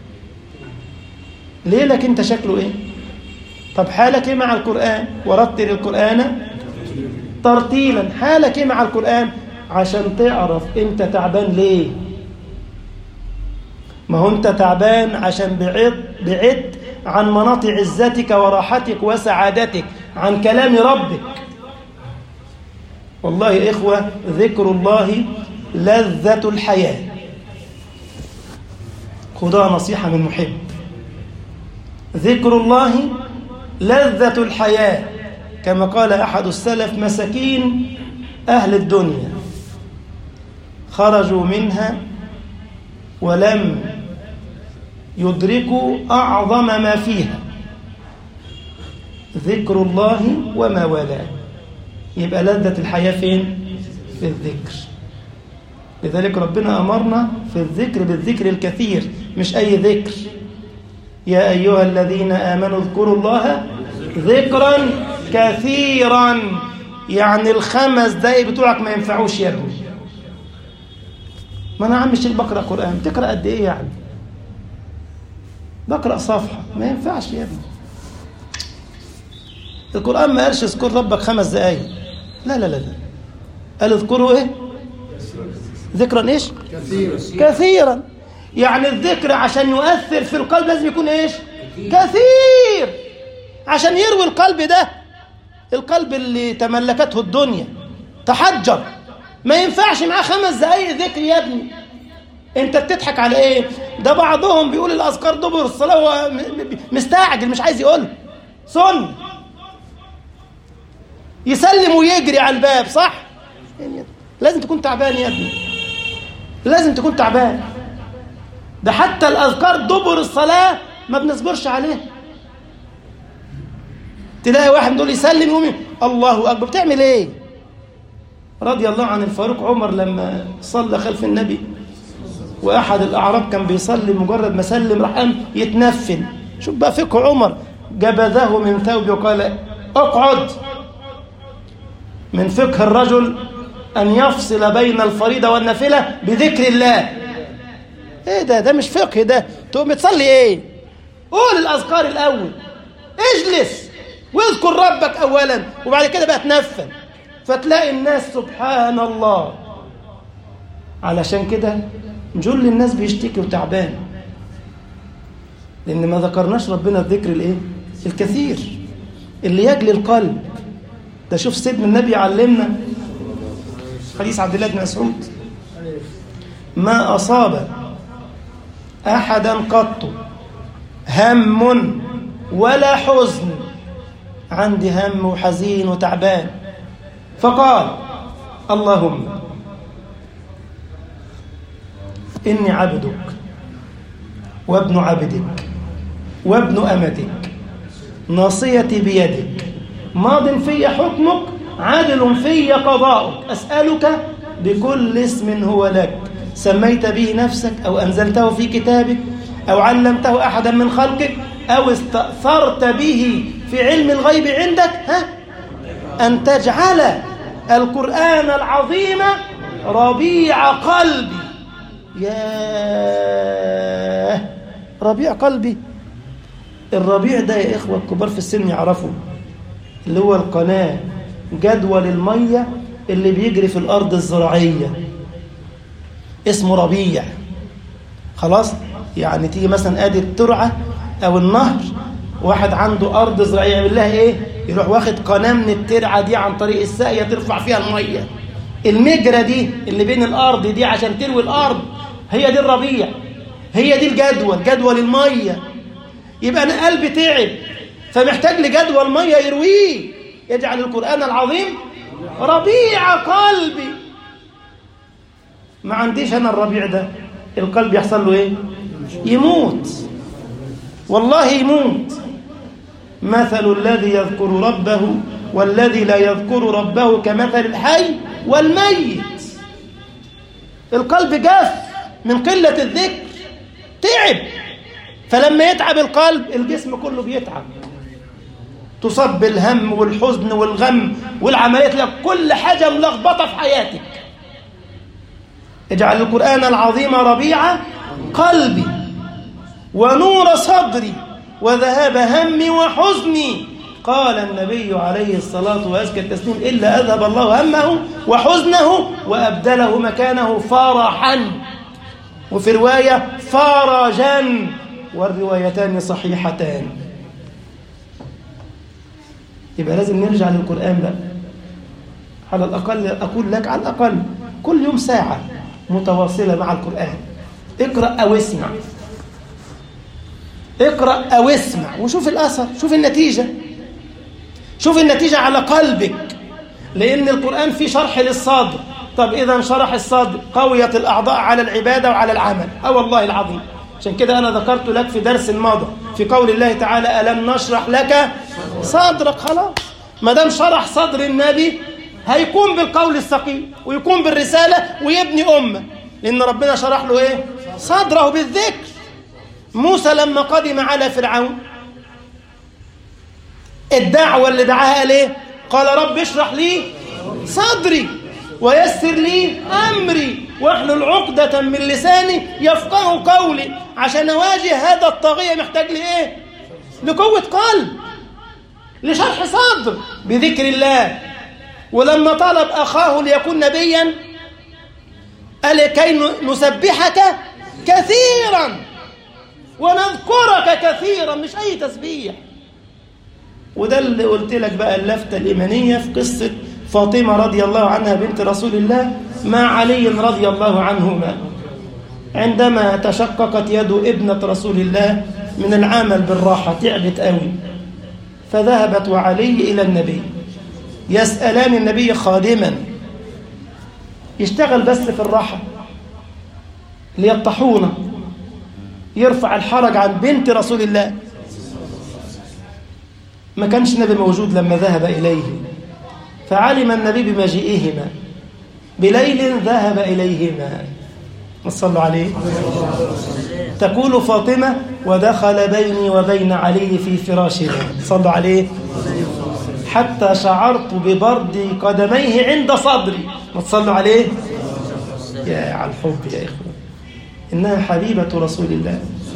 ليلك أنت شكله إيه؟ طب حالك إيه مع القرآن؟ ورتل القرآن ترتيلا حالك إيه مع القرآن؟ عشان تعرف أنت تعبان ليه؟ ما هو أنت تعبان عشان بعد بعد عن مناط عزتك وراحتك وسعادتك عن كلام ربك والله يا إخوة ذكر الله لذة الحياة خذها نصيحة من محب ذكر الله لذة الحياة كما قال أحد السلف مساكين أهل الدنيا خرجوا منها ولم يدركوا أعظم ما فيها ذكر الله وما والاه يبقى لذة الحياة فين؟ في الذكر لذلك ربنا أمرنا في الذكر بالذكر الكثير مش أي ذكر يا أيها الذين آمنوا اذكروا الله ذكرا كثيرا يعني الخمس دقايق بتوعك ما ينفعوش يا ابني ما أنا عم الشيخ بقرأ قرآن بتقرأ قد إيه يعني بقرأ صفحة ما ينفعش يا ابني القرآن ما قالش اذكر ربك خمس دقايق لا لا لا لا قال اذكروا ايه ذكرا ايش كثير كثيرا يعني الذكر عشان يؤثر في القلب لازم يكون ايش كثير عشان يروي القلب ده القلب اللي تملكته الدنيا تحجر ما ينفعش معاه خمس دقايق ذكر يا ابني انت بتضحك على ايه ده بعضهم بيقول الاذكار دبر الصلاه هو م- م- مستعجل مش عايز يقول سن يسلم ويجري على الباب صح يعني لازم تكون تعبان يا ابني لازم تكون تعبان ده حتى الاذكار دبر الصلاه ما بنصبرش عليه تلاقي واحد دول يسلم يقوم الله اكبر بتعمل ايه رضي الله عن الفاروق عمر لما صلى خلف النبي واحد الاعراب كان بيصلي مجرد ما سلم راح قام يتنفل شوف بقى فقه عمر جبذه من ثوبه وقال اقعد من فقه الرجل ان يفصل بين الفريضه والنافله بذكر الله ايه ده ده مش فقه ده تقوم تصلي ايه قول الاذكار الاول اجلس واذكر ربك اولا وبعد كده بقى تنفل فتلاقي الناس سبحان الله علشان كده جل الناس بيشتكي وتعبان لان ما ذكرناش ربنا الذكر الايه الكثير اللي يجلي القلب ده شوف سيدنا النبي علمنا حديث عبد الله بن مسعود ما اصاب احدا قط هم ولا حزن عندي هم وحزين وتعبان فقال اللهم إني عبدك وابن عبدك وابن أمتك ناصيتي بيدك ماض في حكمك عادل في قضاؤك أسألك بكل اسم هو لك سميت به نفسك أو أنزلته في كتابك أو علمته أحدا من خلقك أو استأثرت به في علم الغيب عندك ها أن تجعل القرآن العظيم ربيع قلبي ياه ربيع قلبي الربيع ده يا إخوة الكبار في السن يعرفوا اللي هو القناة جدول المية اللي بيجري في الأرض الزراعية اسمه ربيع خلاص يعني تيجي مثلا ادي الترعه او النهر واحد عنده ارض زراعيه يعمل لها ايه يروح واخد قناه من الترعه دي عن طريق الساقيه ترفع فيها الميه المجرى دي اللي بين الارض دي عشان تروي الارض هي دي الربيع هي دي الجدول جدول الميه يبقى انا قلبي تعب فمحتاج لجدول ميه يرويه يجعل القران العظيم ربيع قلبي ما عنديش انا الربيع ده القلب يحصل له ايه يموت والله يموت مثل الذي يذكر ربه والذي لا يذكر ربه كمثل الحي والميت القلب جاف من قلة الذكر تعب فلما يتعب القلب الجسم كله بيتعب تصاب بالهم والحزن والغم والعمليات لك كل حاجة ملخبطة في حياتك اجعل القرآن العظيم ربيع قلبي ونور صدري وذهاب همي وحزني قال النبي عليه الصلاة وأزكى التسليم إلا أذهب الله همه وحزنه وأبدله مكانه فرحا وفي رواية فرجا والروايتان صحيحتان يبقى لازم نرجع للقرآن بقى على الأقل أقول لك على الأقل كل يوم ساعة متواصلة مع القرآن اقرأ أو اسمع اقرأ أو اسمع وشوف الأثر شوف النتيجة شوف النتيجة على قلبك لأن القرآن فيه شرح للصدر طب إذا شرح الصدر قويت الأعضاء على العبادة وعلى العمل أو والله العظيم عشان كده أنا ذكرت لك في درس ماضي في قول الله تعالى ألم نشرح لك صدرك خلاص ما دام شرح صدر النبي هيكون بالقول الثقيل ويكون بالرسالة ويبني أمة لأن ربنا شرح له إيه صدره بالذكر موسى لما قدم على فرعون الدعوة اللي دعاها قال ايه قال رب اشرح لي صدري ويسر لي أمري واحلل عقدة من لساني يفقه قولي عشان أواجه هذا الطاغية محتاج لإيه لقوة قلب لشرح صدر بذكر الله ولما طلب أخاه ليكون نبيا قال كي نسبحك كثيرا ونذكرك كثيرا مش أي تسبيح وده اللي قلت لك بقى اللفتة الإيمانية في قصة فاطمة رضي الله عنها بنت رسول الله مع علي رضي الله عنهما عندما تشققت يد ابنة رسول الله من العمل بالراحة تعبت قوي فذهبت وعلي إلى النبي يسألان النبي خادما يشتغل بس في الراحة ليطحونه يرفع الحرج عن بنت رسول الله ما كانش النبي موجود لما ذهب إليه فعلم النبي بمجيئهما بليل ذهب إليهما صلوا عليه تقول فاطمة ودخل بيني وبين علي في فراشنا صلوا عليه حتى شعرت ببرد قدميه عند صدري ما تصلوا عليه يا على الحب يا إخوة إنها حبيبة رسول الله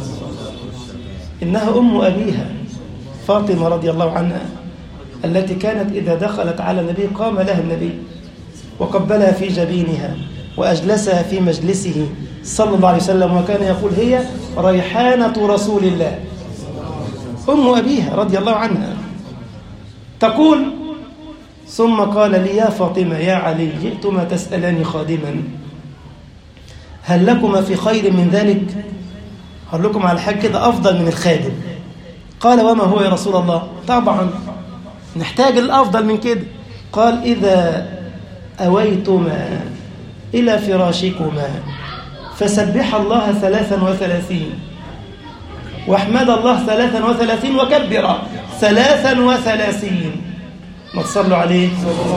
إنها أم أبيها فاطمة رضي الله عنها التي كانت إذا دخلت على النبي قام لها النبي وقبلها في جبينها وأجلسها في مجلسه صلى الله عليه وسلم وكان يقول هي ريحانة رسول الله أم أبيها رضي الله عنها تقول ثم قال لي يا فاطمة يا علي جئتما تسألاني خادما هل لكما في خير من ذلك هل لكم على حاجة كده أفضل من الخادم قال وما هو يا رسول الله طبعا نحتاج الأفضل من كده قال إذا أويتما إلى فراشكما فسبح الله ثلاثا وثلاثين واحمد الله ثلاثا وثلاثين وكبر ثلاثا وثلاثين ما تصلوا عليه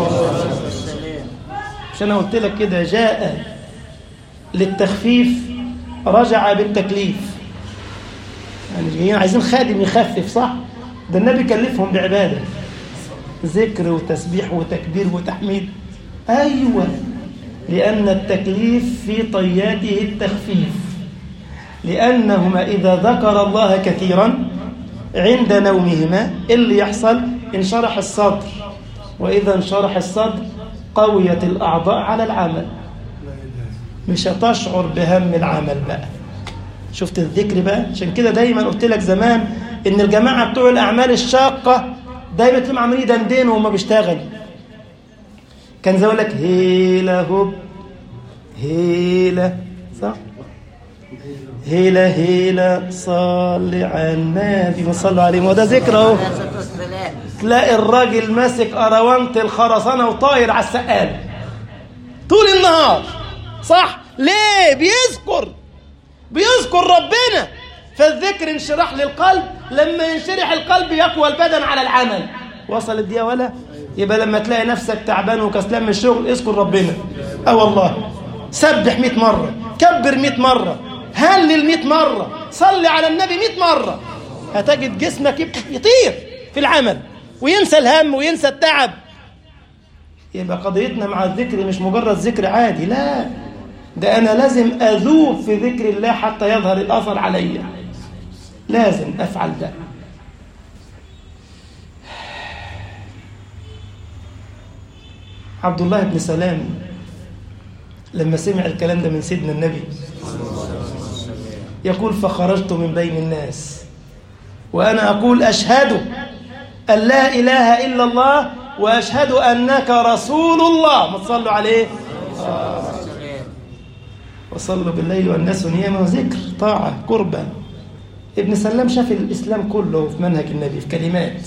مش أنا قلت لك كده جاء للتخفيف رجع بالتكليف يعني جايين عايزين خادم يخفف صح ده النبي كلفهم بعبادة ذكر وتسبيح وتكبير وتحميد أيوة لأن التكليف في طياته التخفيف لأنهما إذا ذكر الله كثيرا عند نومهما اللي يحصل انشرح الصدر وإذا انشرح الصدر قويت الأعضاء على العمل مش هتشعر بهم العمل بقى شفت الذكر بقى عشان كده دايما قلت لك زمان ان الجماعه بتوع الاعمال الشاقه دايما تلاقيهم عاملين يدندنوا وهم بيشتغلوا كان زي يقول لك هيلا هوب هيلا صح هيلا هيلا صلي على النبي وصلوا عليه وده ذكر اهو عليه الصلاة والسلام تلاقي الراجل ماسك أروانت الخرسانة وطاير على السقالة طول النهار صح ليه بيذكر بيذكر ربنا فالذكر انشراح للقلب لما ينشرح القلب يقوى البدن على العمل وصلت دي ولا يبقى لما تلاقي نفسك تعبان وكسلان من الشغل اذكر ربنا اه والله سبح 100 مرة كبر 100 مرة هلل 100 مرة صلي على النبي 100 مرة هتجد جسمك يبقى يطير في العمل وينسى الهم وينسى التعب يبقى قضيتنا مع الذكر مش مجرد ذكر عادي لا ده أنا لازم أذوب في ذكر الله حتى يظهر الأثر علي لازم أفعل ده عبد الله بن سلام لما سمع الكلام ده من سيدنا النبي يقول فخرجت من بين الناس وأنا أقول أشهد أن لا إله إلا الله وأشهد أنك رسول الله ما تصلوا عليه والسلام وصلوا بالليل والناس نيام وذكر طاعة قربة ابن سلام شاف الإسلام كله في منهج النبي في كلمات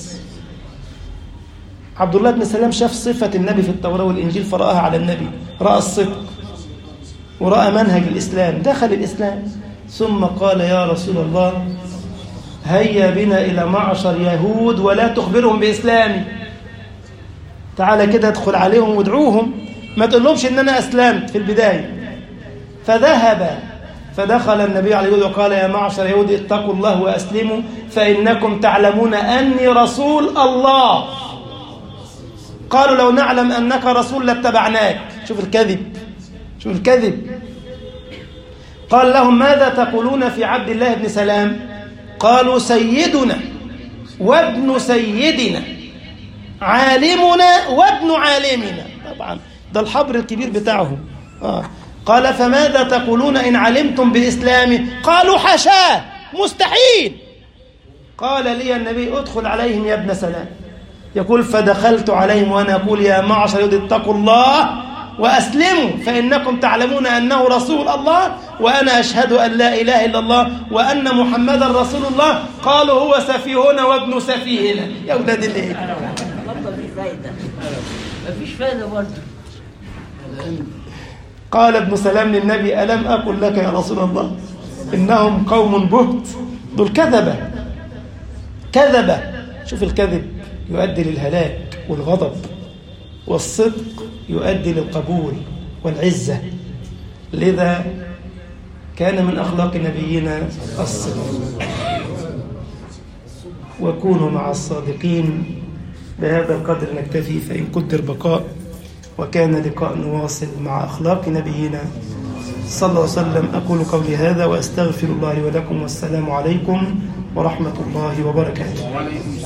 عبد الله بن سلام شاف صفة النبي في التوراة والإنجيل فرآها على النبي رأى الصدق ورأى منهج الإسلام دخل الإسلام ثم قال يا رسول الله هيا بنا إلى معشر يهود ولا تخبرهم بإسلامي تعالى كده ادخل عليهم وادعوهم ما تقولهمش ان انا اسلمت في البدايه فذهب فدخل النبي عليه الصلاه وقال يا معشر يهود اتقوا الله واسلموا فانكم تعلمون اني رسول الله قالوا لو نعلم انك رسول لاتبعناك شوف الكذب شوف الكذب قال لهم ماذا تقولون في عبد الله بن سلام قالوا سيدنا وابن سيدنا عالمنا وابن عالمنا طبعا ده الحبر الكبير بتاعهم آه. قال فماذا تقولون إن علمتم بإسلامي قالوا حشاه مستحيل قال لي النبي ادخل عليهم يا ابن سلام يقول فدخلت عليهم وأنا أقول يا معشر يهود اتقوا الله وأسلموا فإنكم تعلمون أنه رسول الله وأنا أشهد أن لا إله إلا الله وأن محمدا رسول الله قالوا هو سفيهنا وابن سفيهنا يا أولاد الإيه برضه في فايدة مفيش فايدة برضه قال ابن سلام للنبي ألم أقل لك يا رسول الله إنهم قوم بهت دول كذبة كذبة شوف الكذب يؤدي للهلاك والغضب والصدق يؤدي للقبول والعزة لذا كان من أخلاق نبينا الصدق وكونوا مع الصادقين بهذا القدر نكتفي فإن قدر بقاء وكان لقاء نواصل مع أخلاق نبينا صلى الله عليه وسلم أقول قولي هذا وأستغفر الله لي ولكم والسلام عليكم ورحمة الله وبركاته وعليكم